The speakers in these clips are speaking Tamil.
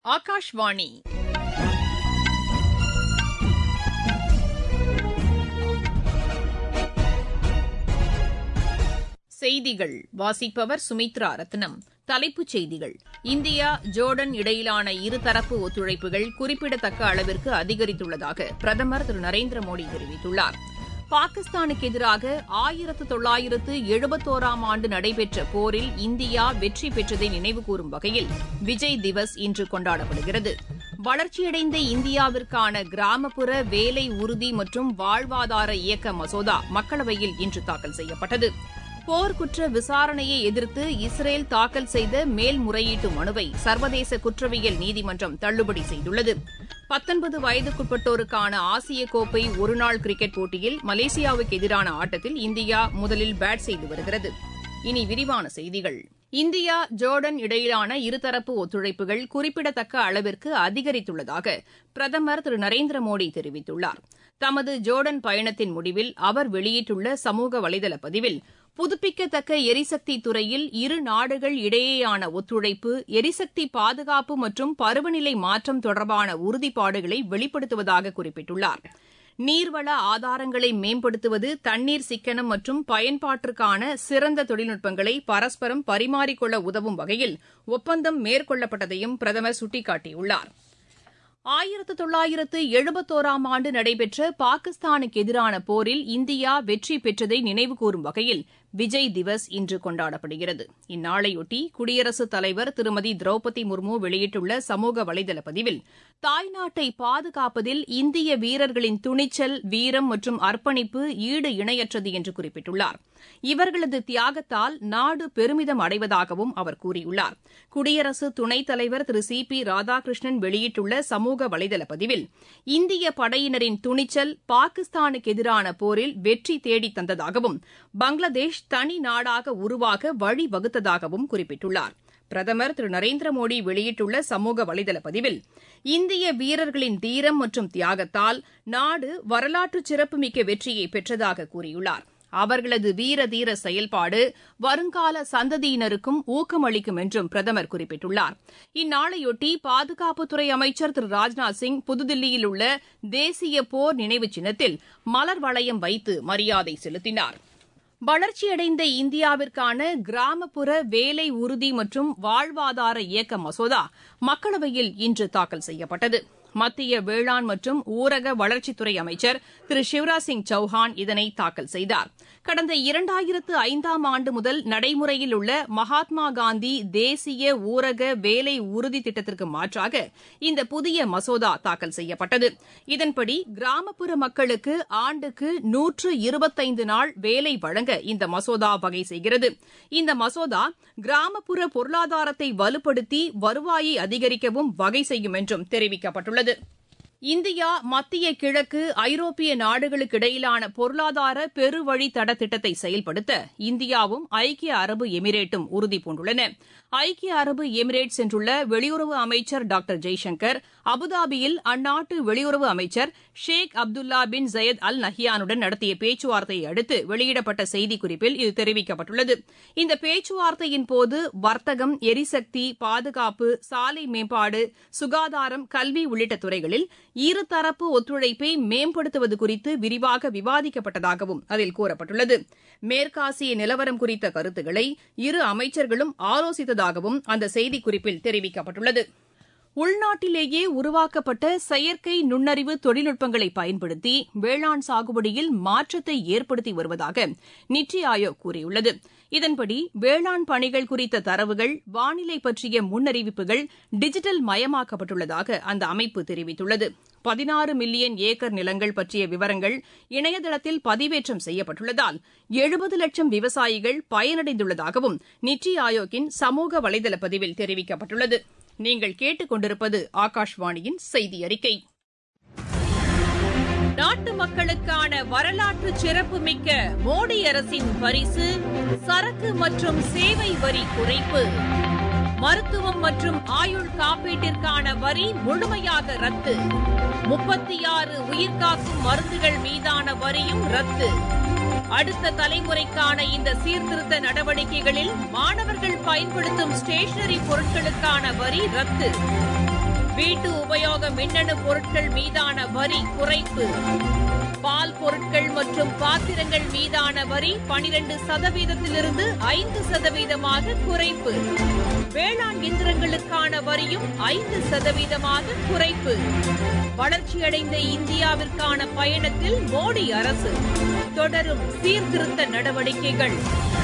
ஆகாஷ்வாணி செய்திகள் வாசிப்பவர் சுமித்ரா ரத்னம் தலைப்புச் செய்திகள் இந்தியா ஜோர்டன் இடையிலான இருதரப்பு ஒத்துழைப்புகள் குறிப்பிடத்தக்க அளவிற்கு அதிகரித்துள்ளதாக பிரதமர் திரு நரேந்திர மோடி தெரிவித்துள்ளார் பாகிஸ்தானுக்கு எதிராக ஆயிரத்து தொள்ளாயிரத்து எழுபத்தோராம் ஆண்டு நடைபெற்ற போரில் இந்தியா வெற்றி பெற்றதை நினைவுகூரும் வகையில் விஜய் திவஸ் இன்று கொண்டாடப்படுகிறது வளர்ச்சியடைந்த இந்தியாவிற்கான கிராமப்புற வேலை உறுதி மற்றும் வாழ்வாதார இயக்க மசோதா மக்களவையில் இன்று தாக்கல் செய்யப்பட்டது போர்க்குற்ற விசாரணையை எதிர்த்து இஸ்ரேல் தாக்கல் செய்த மேல்முறையீட்டு மனுவை சர்வதேச குற்றவியல் நீதிமன்றம் தள்ளுபடி செய்துள்ளது பத்தொன்பது வயதுக்குட்பட்டோருக்கான ஆசிய கோப்பை ஒருநாள் கிரிக்கெட் போட்டியில் மலேசியாவுக்கு எதிரான ஆட்டத்தில் இந்தியா முதலில் பேட் செய்து வருகிறது இனி விரிவான செய்திகள் இந்தியா ஜோர்டன் இடையிலான இருதரப்பு ஒத்துழைப்புகள் குறிப்பிடத்தக்க அளவிற்கு அதிகரித்துள்ளதாக பிரதமர் திரு நரேந்திர மோடி தெரிவித்துள்ளார் தமது ஜோர்டன் பயணத்தின் முடிவில் அவர் வெளியிட்டுள்ள சமூக வலைதள பதிவில் புதுப்பிக்கத்தக்க எரிசக்தி துறையில் இரு நாடுகள் இடையேயான ஒத்துழைப்பு எரிசக்தி பாதுகாப்பு மற்றும் பருவநிலை மாற்றம் தொடர்பான உறுதிப்பாடுகளை வெளிப்படுத்துவதாக குறிப்பிட்டுள்ளார் நீர்வள ஆதாரங்களை மேம்படுத்துவது தண்ணீர் சிக்கனம் மற்றும் பயன்பாட்டிற்கான சிறந்த தொழில்நுட்பங்களை பரஸ்பரம் பரிமாறிக்கொள்ள உதவும் வகையில் ஒப்பந்தம் மேற்கொள்ளப்பட்டதையும் பிரதமர் சுட்டிக்காட்டியுள்ளார் ஆயிரத்து தொள்ளாயிரத்து எழுபத்தோராம் ஆண்டு நடைபெற்ற பாகிஸ்தானுக்கு எதிரான போரில் இந்தியா வெற்றி பெற்றதை நினைவுகூரும் வகையில் விஜய் திவஸ் இன்று கொண்டாடப்படுகிறது இந்நாளையொட்டி குடியரசுத் தலைவர் திருமதி திரௌபதி முர்மு வெளியிட்டுள்ள சமூக வலைதள பதிவில் தாய்நாட்டை பாதுகாப்பதில் இந்திய வீரர்களின் துணிச்சல் வீரம் மற்றும் அர்ப்பணிப்பு ஈடு இணையற்றது என்று குறிப்பிட்டுள்ளார் இவர்களது தியாகத்தால் நாடு பெருமிதம் அடைவதாகவும் அவர் கூறியுள்ளார் குடியரசு துணைத் தலைவர் திரு சி பி ராதாகிருஷ்ணன் வெளியிட்டுள்ள சமூக வலைதள பதிவில் இந்திய படையினரின் துணிச்சல் பாகிஸ்தானுக்கு எதிரான போரில் வெற்றி தேடித் தந்ததாகவும் பங்களாதேஷ் தனி நாடாக உருவாக வழிவகுத்ததாகவும் குறிப்பிட்டுள்ளார் பிரதமர் திரு நரேந்திர மோடி வெளியிட்டுள்ள சமூக வலைதள பதிவில் இந்திய வீரர்களின் தீரம் மற்றும் தியாகத்தால் நாடு வரலாற்று சிறப்புமிக்க வெற்றியை பெற்றதாக கூறியுள்ளார் அவர்களது வீர தீர செயல்பாடு வருங்கால சந்ததியினருக்கும் ஊக்கமளிக்கும் என்றும் பிரதமர் குறிப்பிட்டுள்ளார் இந்நாளையொட்டி பாதுகாப்புத்துறை அமைச்சர் திரு ராஜ்நாத் சிங் புதுதில்லியில் உள்ள தேசிய போர் நினைவு சின்னத்தில் மலர் வளையம் வைத்து மரியாதை செலுத்தினார் வளர்ச்சியடைந்த இந்தியாவிற்கான கிராமப்புற வேலை உறுதி மற்றும் வாழ்வாதார இயக்க மசோதா மக்களவையில் இன்று தாக்கல் செய்யப்பட்டது மத்திய வேளாண் மற்றும் ஊரக வளர்ச்சித்துறை அமைச்சர் திரு சிவராஜ் சிங் சௌஹான் இதனை தாக்கல் செய்தார் கடந்த இரண்டாயிரத்து ஐந்தாம் ஆண்டு முதல் நடைமுறையில் உள்ள மகாத்மா காந்தி தேசிய ஊரக வேலை உறுதி திட்டத்திற்கு மாற்றாக இந்த புதிய மசோதா தாக்கல் செய்யப்பட்டது இதன்படி கிராமப்புற மக்களுக்கு ஆண்டுக்கு நூற்று இருபத்தைந்து நாள் வேலை வழங்க இந்த மசோதா வகை செய்கிறது இந்த மசோதா கிராமப்புற பொருளாதாரத்தை வலுப்படுத்தி வருவாயை அதிகரிக்கவும் வகை செய்யும் என்றும் தெரிவிக்கப்பட்டுள்ளது இந்தியா மத்திய கிழக்கு ஐரோப்பிய நாடுகளுக்கு இடையிலான பொருளாதார பெருவழித்தட திட்டத்தை செயல்படுத்த இந்தியாவும் ஐக்கிய அரபு எமிரேட்டும் உறுதிபூண்டுள்ளன ஐக்கிய அரபு எமிரேட் சென்றுள்ள வெளியுறவு அமைச்சர் டாக்டர் ஜெய்சங்கர் அபுதாபியில் அந்நாட்டு வெளியுறவு அமைச்சர் ஷேக் அப்துல்லா பின் ஜயத் அல் நஹியானுடன் நடத்திய பேச்சுவார்த்தையை அடுத்து வெளியிடப்பட்ட செய்திக்குறிப்பில் இது தெரிவிக்கப்பட்டுள்ளது இந்த பேச்சுவார்த்தையின் போது வர்த்தகம் எரிசக்தி பாதுகாப்பு சாலை மேம்பாடு சுகாதாரம் கல்வி உள்ளிட்ட துறைகளில் இருதரப்பு ஒத்துழைப்பை மேம்படுத்துவது குறித்து விரிவாக விவாதிக்கப்பட்டதாகவும் அதில் கூறப்பட்டுள்ளது மேற்காசிய நிலவரம் குறித்த கருத்துக்களை இரு அமைச்சர்களும் ஆலோசித்ததாகவும் அந்த செய்திக்குறிப்பில் தெரிவிக்கப்பட்டுள்ளது உள்நாட்டிலேயே உருவாக்கப்பட்ட செயற்கை நுண்ணறிவு தொழில்நுட்பங்களை பயன்படுத்தி வேளாண் சாகுபடியில் மாற்றத்தை ஏற்படுத்தி வருவதாக நித்தி ஆயோக் கூறியுள்ளது இதன்படி வேளாண் பணிகள் குறித்த தரவுகள் வானிலை பற்றிய முன்னறிவிப்புகள் டிஜிட்டல் மயமாக்கப்பட்டுள்ளதாக அந்த அமைப்பு தெரிவித்துள்ளது பதினாறு மில்லியன் ஏக்கர் நிலங்கள் பற்றிய விவரங்கள் இணையதளத்தில் பதிவேற்றம் செய்யப்பட்டுள்ளதால் எழுபது லட்சம் விவசாயிகள் பயனடைந்துள்ளதாகவும் நித்தி ஆயோக்கின் சமூக வலைதள பதிவில் தெரிவிக்கப்பட்டுள்ளது நீங்கள் கேட்டுக்கொண்டிருப்பது ஆகாஷ்வாணியின் செய்தி அறிக்கை நாட்டு மக்களுக்கான வரலாற்று சிறப்புமிக்க மோடி அரசின் பரிசு சரக்கு மற்றும் சேவை வரி குறைப்பு மருத்துவம் மற்றும் ஆயுள் காப்பீட்டிற்கான வரி முழுமையாக ரத்து முப்பத்தி ஆறு உயிர்காக்கும் மருந்துகள் மீதான வரியும் ரத்து அடுத்த தலைமுறைக்கான இந்த சீர்திருத்த நடவடிக்கைகளில் மாணவர்கள் பயன்படுத்தும் ஸ்டேஷனரி பொருட்களுக்கான வரி ரத்து வீட்டு உபயோக மின்னணு பொருட்கள் மீதான வரி குறைப்பு பால் பொருட்கள் மற்றும் பாத்திரங்கள் மீதான வரி பனிரெண்டு சதவீதத்திலிருந்து ஐந்து சதவீதமாக குறைப்பு வேளாண் இயந்திரங்களுக்கான வரியும் ஐந்து சதவீதமாக குறைப்பு வளர்ச்சியடைந்த இந்தியாவிற்கான பயணத்தில் மோடி அரசு தொடரும் சீர்திருத்த நடவடிக்கைகள்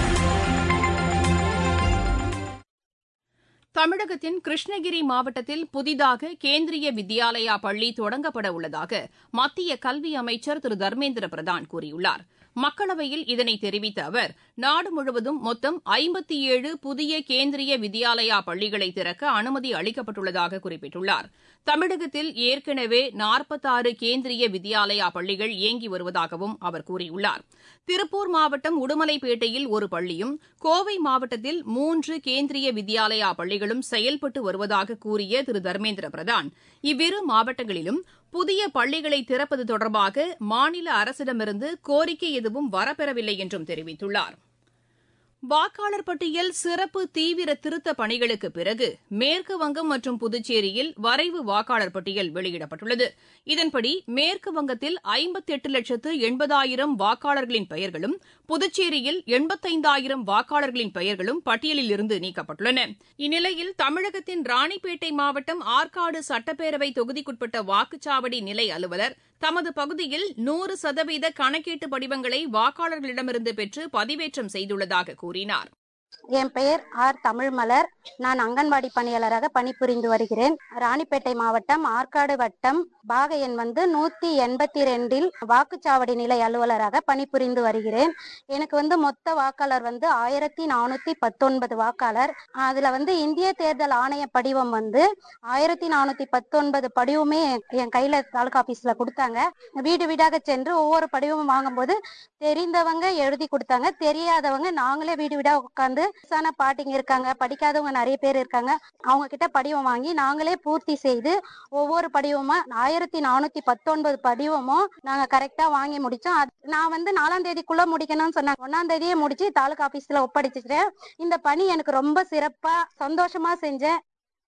தமிழகத்தின் கிருஷ்ணகிரி மாவட்டத்தில் புதிதாக கேந்திரிய வித்யாலயா பள்ளி தொடங்கப்பட உள்ளதாக மத்திய கல்வி அமைச்சர் திரு தர்மேந்திர பிரதான் கூறியுள்ளார் மக்களவையில் இதனை தெரிவித்த அவர் நாடு முழுவதும் மொத்தம் ஐம்பத்தி ஏழு புதிய கேந்திரிய வித்யாலயா பள்ளிகளை திறக்க அனுமதி அளிக்கப்பட்டுள்ளதாக குறிப்பிட்டுள்ளார் தமிழகத்தில் ஏற்கனவே நாற்பத்தாறு கேந்திரிய வித்யாலயா பள்ளிகள் இயங்கி வருவதாகவும் அவர் கூறியுள்ளார் திருப்பூர் மாவட்டம் உடுமலைப்பேட்டையில் ஒரு பள்ளியும் கோவை மாவட்டத்தில் மூன்று கேந்திரிய வித்யாலயா பள்ளிகளும் செயல்பட்டு வருவதாக கூறிய திரு தர்மேந்திர பிரதான் இவ்விரு மாவட்டங்களிலும் புதிய பள்ளிகளை திறப்பது தொடர்பாக மாநில அரசிடமிருந்து கோரிக்கை எதுவும் வரப்பெறவில்லை என்றும் தெரிவித்துள்ளார் வாக்காளர் பட்டியல் சிறப்பு தீவிர திருத்த பணிகளுக்கு பிறகு மேற்கு வங்கம் மற்றும் புதுச்சேரியில் வரைவு வாக்காளர் பட்டியல் வெளியிடப்பட்டுள்ளது இதன்படி மேற்கு வங்கத்தில் ஐம்பத்தி எட்டு லட்சத்து எண்பதாயிரம் வாக்காளர்களின் பெயர்களும் புதுச்சேரியில் எண்பத்தைந்தாயிரம் வாக்காளர்களின் பெயர்களும் பட்டியலில் இருந்து நீக்கப்பட்டுள்ளன இந்நிலையில் தமிழகத்தின் ராணிப்பேட்டை மாவட்டம் ஆற்காடு சட்டப்பேரவை தொகுதிக்குட்பட்ட வாக்குச்சாவடி நிலை அலுவலர் தமது பகுதியில் நூறு சதவீத கணக்கீட்டு படிவங்களை வாக்காளர்களிடமிருந்து பெற்று பதிவேற்றம் செய்துள்ளதாக கூறினார் என் பெயர் ஆர் தமிழ்மலர் நான் அங்கன்வாடி பணியாளராக பணிபுரிந்து வருகிறேன் ராணிப்பேட்டை மாவட்டம் ஆற்காடு வட்டம் பாக எண் வந்து நூத்தி எண்பத்தி ரெண்டில் வாக்குச்சாவடி நிலை அலுவலராக பணிபுரிந்து வருகிறேன் எனக்கு வந்து மொத்த வாக்காளர் வந்து ஆயிரத்தி நானூத்தி பத்தொன்பது வாக்காளர் அதுல வந்து இந்திய தேர்தல் ஆணைய படிவம் வந்து ஆயிரத்தி நானூத்தி பத்தொன்பது படிவமே என் கையில தாலுகா ஆபீஸ்ல கொடுத்தாங்க வீடு வீடாக சென்று ஒவ்வொரு படிவமும் வாங்கும்போது தெரிந்தவங்க எழுதி கொடுத்தாங்க தெரியாதவங்க நாங்களே வீடு வீடா உட்காந்து வயசான பாட்டிங்க இருக்காங்க படிக்காதவங்க நிறைய பேர் இருக்காங்க அவங்க கிட்ட படிவம் வாங்கி நாங்களே பூர்த்தி செய்து ஒவ்வொரு படிவமா ஆயிரத்தி நானூத்தி பத்தொன்பது படிவமும் நாங்க கரெக்டா வாங்கி முடிச்சோம் அது- நான் வந்து நாலாம் தேதிக்குள்ள முடிக்கணும்னு சொன்னாங்க ஒன்னாம் தேதியே முடிச்சு தாலுகா ஆபீஸ்ல ஒப்படைச்சிட்டேன் இந்த பணி எனக்கு ரொம்ப சிறப்பா சந்தோஷமா செஞ்சேன்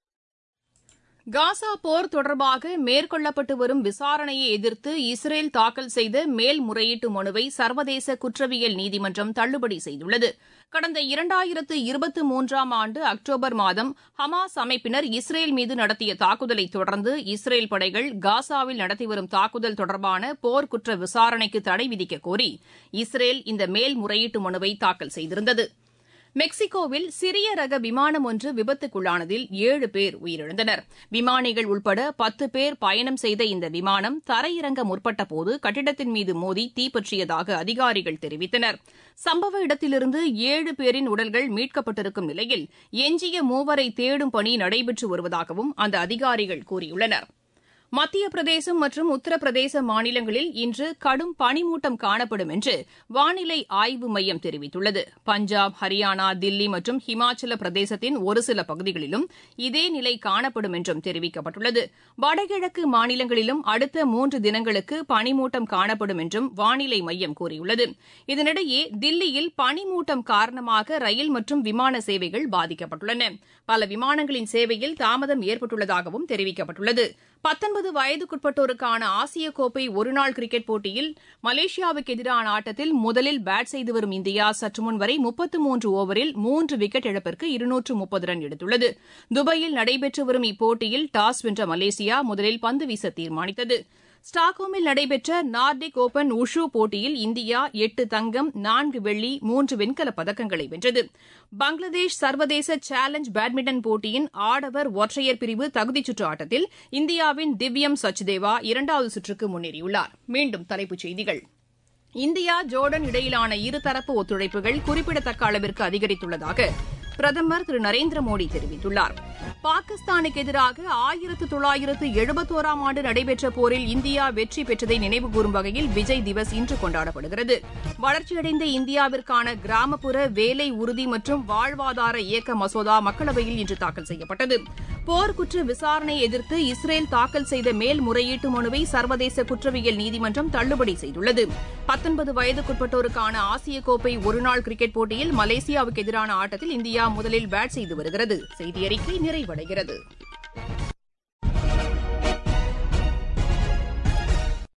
காசா போர் தொடர்பாக மேற்கொள்ளப்பட்டு வரும் விசாரணையை எதிர்த்து இஸ்ரேல் தாக்கல் செய்த மேல்முறையீட்டு மனுவை சர்வதேச குற்றவியல் நீதிமன்றம் தள்ளுபடி செய்துள்ளது கடந்த இரண்டாயிரத்து இருபத்தி மூன்றாம் ஆண்டு அக்டோபர் மாதம் ஹமாஸ் அமைப்பினர் இஸ்ரேல் மீது நடத்திய தாக்குதலை தொடர்ந்து இஸ்ரேல் படைகள் காசாவில் நடத்தி வரும் தாக்குதல் தொடர்பான போர்க்குற்ற விசாரணைக்கு தடை விதிக்க கோரி இஸ்ரேல் இந்த மேல்முறையீட்டு மனுவை தாக்கல் செய்திருந்தது மெக்சிகோவில் சிறிய ரக விமானம் ஒன்று விபத்துக்குள்ளானதில் ஏழு பேர் உயிரிழந்தனர் விமானிகள் உட்பட பத்து பேர் பயணம் செய்த இந்த விமானம் தரையிறங்க முற்பட்டபோது கட்டிடத்தின் மீது மோதி தீப்பற்றியதாக அதிகாரிகள் தெரிவித்தனர் சம்பவ இடத்திலிருந்து ஏழு பேரின் உடல்கள் மீட்கப்பட்டிருக்கும் நிலையில் எஞ்சிய மூவரை தேடும் பணி நடைபெற்று வருவதாகவும் அந்த அதிகாரிகள் கூறியுள்ளனர் மத்திய பிரதேசம் மற்றும் உத்தரப்பிரதேச மாநிலங்களில் இன்று கடும் பனிமூட்டம் காணப்படும் என்று வானிலை ஆய்வு மையம் தெரிவித்துள்ளது பஞ்சாப் ஹரியானா தில்லி மற்றும் ஹிமாச்சல பிரதேசத்தின் ஒரு சில பகுதிகளிலும் இதே நிலை காணப்படும் என்றும் தெரிவிக்கப்பட்டுள்ளது வடகிழக்கு மாநிலங்களிலும் அடுத்த மூன்று தினங்களுக்கு பனிமூட்டம் காணப்படும் என்றும் வானிலை மையம் கூறியுள்ளது இதனிடையே தில்லியில் பனிமூட்டம் காரணமாக ரயில் மற்றும் விமான சேவைகள் பாதிக்கப்பட்டுள்ளன பல விமானங்களின் சேவையில் தாமதம் ஏற்பட்டுள்ளதாகவும் தெரிவிக்கப்பட்டுள்ளது பத்தொன்பது வயதுக்குட்பட்டோருக்கான ஆசிய கோப்பை ஒருநாள் கிரிக்கெட் போட்டியில் மலேசியாவுக்கு எதிரான ஆட்டத்தில் முதலில் பேட் செய்து வரும் இந்தியா சற்று முன் வரை முப்பத்து மூன்று ஓவரில் மூன்று விக்கெட் இழப்பிற்கு இருநூற்று முப்பது ரன் எடுத்துள்ளது துபாயில் நடைபெற்று வரும் இப்போட்டியில் டாஸ் வென்ற மலேசியா முதலில் பந்து வீச தீர்மானித்தது ஸ்டாக்ஹோமில் நடைபெற்ற நார்டிக் ஓபன் உஷு போட்டியில் இந்தியா எட்டு தங்கம் நான்கு வெள்ளி மூன்று வெண்கலப் பதக்கங்களை வென்றது பங்களாதேஷ் சர்வதேச சேலஞ்ச் பேட்மிண்டன் போட்டியின் ஆடவர் ஒற்றையர் பிரிவு தகுதிச் சுற்று ஆட்டத்தில் இந்தியாவின் திவ்யம் சச்தேவா இரண்டாவது சுற்றுக்கு முன்னேறியுள்ளார் மீண்டும் தலைப்புச் செய்திகள் இந்தியா ஜோர்டன் இடையிலான இருதரப்பு ஒத்துழைப்புகள் குறிப்பிடத்தக்க அளவிற்கு அதிகரித்துள்ளதாக பிரதமர் திரு நரேந்திர மோடி தெரிவித்துள்ளார் பாகிஸ்தானுக்கு எதிராக ஆயிரத்து தொள்ளாயிரத்து எழுபத்தோராம் ஆண்டு நடைபெற்ற போரில் இந்தியா வெற்றி பெற்றதை நினைவுகூரும் வகையில் விஜய் திவஸ் இன்று கொண்டாடப்படுகிறது வளர்ச்சியடைந்த இந்தியாவிற்கான கிராமப்புற வேலை உறுதி மற்றும் வாழ்வாதார இயக்க மசோதா மக்களவையில் இன்று தாக்கல் செய்யப்பட்டது போர்க்குற்ற விசாரணையை எதிர்த்து இஸ்ரேல் தாக்கல் செய்த மேல்முறையீட்டு மனுவை சர்வதேச குற்றவியல் நீதிமன்றம் தள்ளுபடி செய்துள்ளது பத்தொன்பது வயதுக்குட்பட்டோருக்கான ஆசிய கோப்பை ஒருநாள் கிரிக்கெட் போட்டியில் மலேசியாவுக்கு எதிரான ஆட்டத்தில் இந்தியா முதலில் பேட் செய்து வருகிறது செய்தி அறிக்கை நிறைவடைகிறது